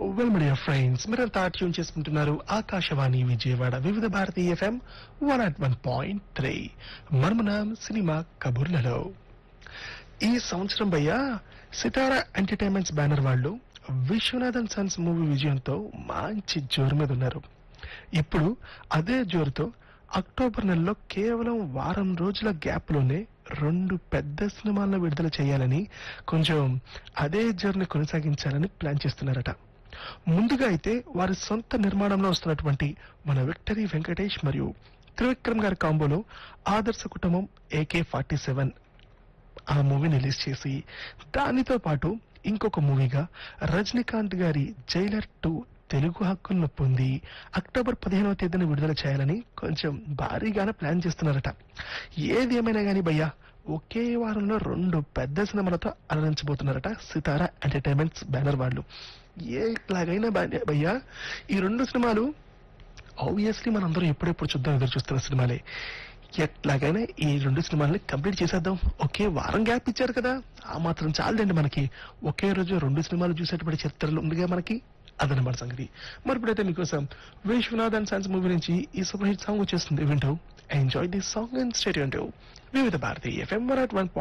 well media friends మీరంతా tune చేసుకుంటున్నారు Akashvani Vijayawada Vividh Bharati FM one at one point three మర్మనాం cinema కబుర్లలో ఈ సంవత్సరం భయ్య సితారా ఎంటర్టైన్మెంట్స్ బ్యానర్ వాళ్ళు విశ్వనాథన్ సన్స్ మూవీ విజయంతో మంచి జోరు మీద ఉన్నారు ఇప్పుడు అదే జోరుతో అక్టోబర్ నెలలో కేవలం వారం రోజుల గ్యాప్ లోనే రెండు పెద్ద సినిమాలను విడుదల చేయాలని కొంచెం అదే జర్నీ కొనసాగించాలని ప్లాన్ చేస్తున్నారట ముందుగా అయితే వారి సొంత నిర్మాణంలో వస్తున్నటువంటి మన విక్టరీ వెంకటేష్ మరియు త్రివిక్రమ్ గారి కాంబోలో ఆదర్శ కుటుంబం ఏకే ఫార్టీ సెవెన్ ఆ మూవీని రిలీజ్ చేసి దానితో పాటు ఇంకొక మూవీగా రజనీకాంత్ గారి జైలర్ టూ తెలుగు హక్కులను పొంది అక్టోబర్ పదిహేనవ తేదీన విడుదల చేయాలని కొంచెం భారీగానే ప్లాన్ చేస్తున్నారట ఏది ఏమైనా గానీ భయ్యా ఒకే వారంలో రెండు పెద్ద సినిమాలతో అలరించబోతున్నారట సితారా ఎంటర్టైన్మెంట్స్ బ్యానర్ వాళ్ళు ఎలాగైనా భయ్యా- భయ్యా ఈ రెండు సినిమాలు ఆబ్వియస్లీ మనందరం ఎప్పుడెప్పుడు చూద్దాం ఎదురు చూస్తున్న సినిమాలే ఎట్లాగైనా ఈ రెండు సినిమాల్ని కంప్లీట్ చేసేద్దాం ఒకే వారం గ్యాప్ ఇచ్చారు కదా ఆ మాత్రం చాలండి మనకి ఒకే రోజు రెండు సినిమాలు చూసేటువంటి చరిత్రలు ఉందిగా మనకి అదనమాట సంగతి మరి ఇప్పుడైతే మీకోసం విశ్వనాథ్ అండ్ సన్స్ మూవీ నుంచి ఈ సూపర్ హిట్ సాంగ్ వచ్చేస్తుంది వింటూ enjoy this song and stay Vividh Bharati FM one